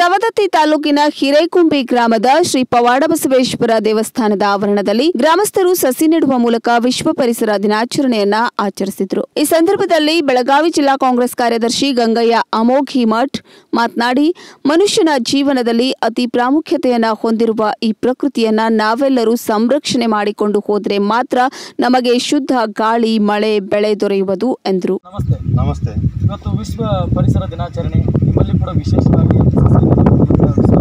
ಸವದತ್ತಿ ತಾಲೂಕಿನ ಹಿರೇಕುಂಬಿ ಗ್ರಾಮದ ಶ್ರೀ ಪವಾಡ ಬಸವೇಶ್ವರ ದೇವಸ್ಥಾನದ ಆವರಣದಲ್ಲಿ ಗ್ರಾಮಸ್ಥರು ಸಸಿ ನೆಡುವ ಮೂಲಕ ವಿಶ್ವ ಪರಿಸರ ದಿನಾಚರಣೆಯನ್ನ ಆಚರಿಸಿದ್ರು ಈ ಸಂದರ್ಭದಲ್ಲಿ ಬೆಳಗಾವಿ ಜಿಲ್ಲಾ ಕಾಂಗ್ರೆಸ್ ಕಾರ್ಯದರ್ಶಿ ಗಂಗಯ್ಯ ಅಮೋಘಿ ಮಠ್ ಮಾತನಾಡಿ ಮನುಷ್ಯನ ಜೀವನದಲ್ಲಿ ಅತಿ ಪ್ರಾಮುಖ್ಯತೆಯನ್ನ ಹೊಂದಿರುವ ಈ ಪ್ರಕೃತಿಯನ್ನ ನಾವೆಲ್ಲರೂ ಸಂರಕ್ಷಣೆ ಮಾಡಿಕೊಂಡು ಹೋದರೆ ಮಾತ್ರ ನಮಗೆ ಶುದ್ಧ ಗಾಳಿ ಮಳೆ ಬೆಳೆ ದೊರೆಯುವುದು ಎಂದರು ನಮಸ್ತೆ ನಮಸ್ತೆ ಇವತ್ತು ವಿಶ್ವ ಪರಿಸರ ದಿನಾಚರಣೆ ನಿಮ್ಮಲ್ಲಿ ಕೂಡ ವಿಶೇಷವಾಗಿ ಸಸ್ಯ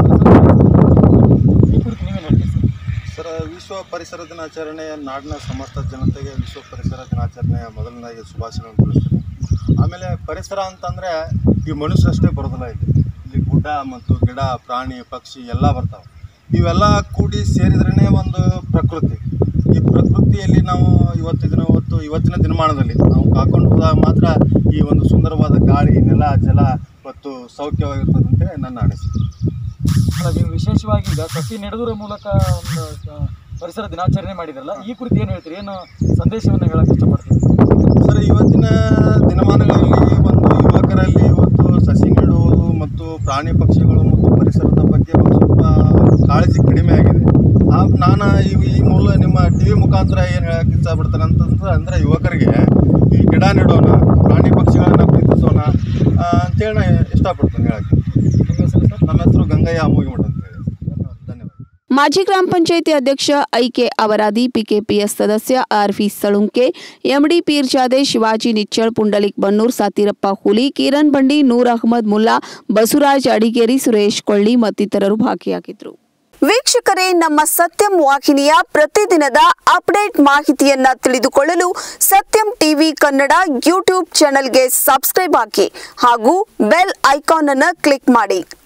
ಈ ಕುರಿತು ನೀವೇನು ಹೇಳ್ತೀರಿ ಸರ್ ಸರ್ ವಿಶ್ವ ಪರಿಸರ ದಿನಾಚರಣೆ ನಾಡಿನ ಸಮಸ್ತ ಜನತೆಗೆ ವಿಶ್ವ ಪರಿಸರ ದಿನಾಚರಣೆಯ ಮೊದಲನೇದಾಗಿ ಶುಭಾಶಯಗಳನ್ನು ತಿಳಿಸ್ತೀನಿ ಆಮೇಲೆ ಪರಿಸರ ಅಂತಂದರೆ ಈ ಮನುಷ್ಯರಷ್ಟೇ ಬರೋದಿಲ್ಲ ಇಲ್ಲಿ ಇಲ್ಲಿ ಗುಡ್ಡ ಮತ್ತು ಗಿಡ ಪ್ರಾಣಿ ಪಕ್ಷಿ ಎಲ್ಲ ಬರ್ತಾವೆ ಇವೆಲ್ಲ ಕೂಡಿ ಸೇರಿದ್ರೇ ಒಂದು ಪ್ರಕೃತಿ ಈ ಪ್ರಕೃತಿಯಲ್ಲಿ ನಾವು ಇವತ್ತಿನ ಹೊತ್ತು ಇವತ್ತಿನ ದಿನಮಾನದಲ್ಲಿ ನಾವು ಕಾಕೊಂಡು ಹೋದಾಗ ಮಾತ್ರ ಈ ಒಂದು ಸುಂದರವಾದ ಗಾಳಿ ನೆಲ ಜಲ ಮತ್ತು ಸೌಖ್ಯವಾಗಿರ್ತದೆ ಅಂತೇಳಿ ನನ್ನ ಅನಿಸಿಕೆ ಅಲ್ಲ, ನೀವು ವಿಶೇಷವಾಗಿ ಈಗ ಸಸಿ ನೆಡುವುದರ ಮೂಲಕ ಒಂದು ಆ, ಪರಿಸರ ದಿನಾಚರಣೆ ಮಾಡಿದ್ರಲ್ಲ ಈ ಕುರಿತು ಏನು ಹೇಳ್ತೀರಿ ಏನು ಸಂದೇಶವನ್ನು ಹೇಳಕ್ಕೆ ಇಷ್ಟಪಡ್ತೀರಿ ಸರ್ ಇವತ್ತಿನ ದಿನಮಾನಗಳಲ್ಲಿ ಒಂದು ಯುವಕರಲ್ಲಿ ಇವತ್ತು ಸಸಿ ನೆಡುವುದು ಮತ್ತು ಪ್ರಾಣಿ ಪಕ್ಷಿಗಳು ಮತ್ತು ಪರಿಸರದ ಬಗ್ಗೆ ಒಂದು ಸ್ವಲ್ಪ ಕಾಳಜಿ ಕಡಿಮೆ ಆಗಿದೆ ಆ ನಾನು ಈ ಈ ಮೂಲ ನಿಮ್ಮ ಟಿ ವಿ ಮುಖಾಂತರ ಏನು ಹೇಳಕ್ಕೆ ಇಷ್ಟಪಡ್ತೇನೆ ಅಂತಂದ್ರೆ ಅಂದರೆ ಯುವಕರಿಗೆ ಈ ಗಿಡ ನೆಡೋಣ ಪ್ರಾಣಿ ಪಕ್ಷಿಗಳನ್ನ ಪ್ರೀತಿಸೋಣ ಆ, ಅಂತೇಳಿ ನಾನು ಇಷ್ಟಪಡ್ತೇನೆ ಹೇಳಕ್ಕೆ ನಿಮ್ಮ ಹೆಸರು ಸರ್ ನಮ್ಮ ಹೆಸರು ಗಂಗಯ್ಯ ಅಮೋಗಿಮಠ ಅಂತ ಹೇಳಿ ಧನ್ಯವಾದ ಮಾಜಿ ಗ್ರಾಮ ಪಂಚಾಯಿತಿ ಅಧ್ಯಕ್ಷ ಐಕೆ ಅವರಾದಿ ಪಿಕೆಪಿಎಸ್ ಸದಸ್ಯ ಆರ್ವಿ ಸಳುಂಕೆ ಎಂಡಿ ಪೀರ್ಜಾದೆ ಶಿವಾಜಿ ನಿಚ್ಚಳ್ ಪುಂಡಲಿಕ್ ಬನ್ನೂರ್ ಸಾತಿರಪ್ಪ ಹುಲಿ ಕಿರಣ್ ಬಂಡಿ ನೂರ್ ಅಹಮದ್ ಮುಲ್ಲಾ ಬಸವರಾಜ್ ಅಡಿಗೇರಿ ಸುರೇಶ್ ಕೊಳ್ಳಿ ಮತ್ತಿತರರು ಭಾಗಿಯಾಗಿದ್ದರು ವೀಕ್ಷಕರೇ ನಮ್ಮ ಸತ್ಯಂ ವಾಹಿನಿಯ ಪ್ರತಿದಿನದ ಅಪ್ಡೇಟ್ ಮಾಹಿತಿಯನ್ನ ತಿಳಿದುಕೊಳ್ಳಲು ಸತ್ಯಂ ಟಿವಿ ಕನ್ನಡ ಯೂಟ್ಯೂಬ್ ಚಾನೆಲ್ಗೆ ಸಬ್ಸ್ಕ್ರೈಬ್ ಹಾಕಿ ಹಾಗೂ ಬೆಲ್ ಐಕಾನ್ ಅನ್ನು ಕ್ಲಿಕ್ ಮಾಡಿ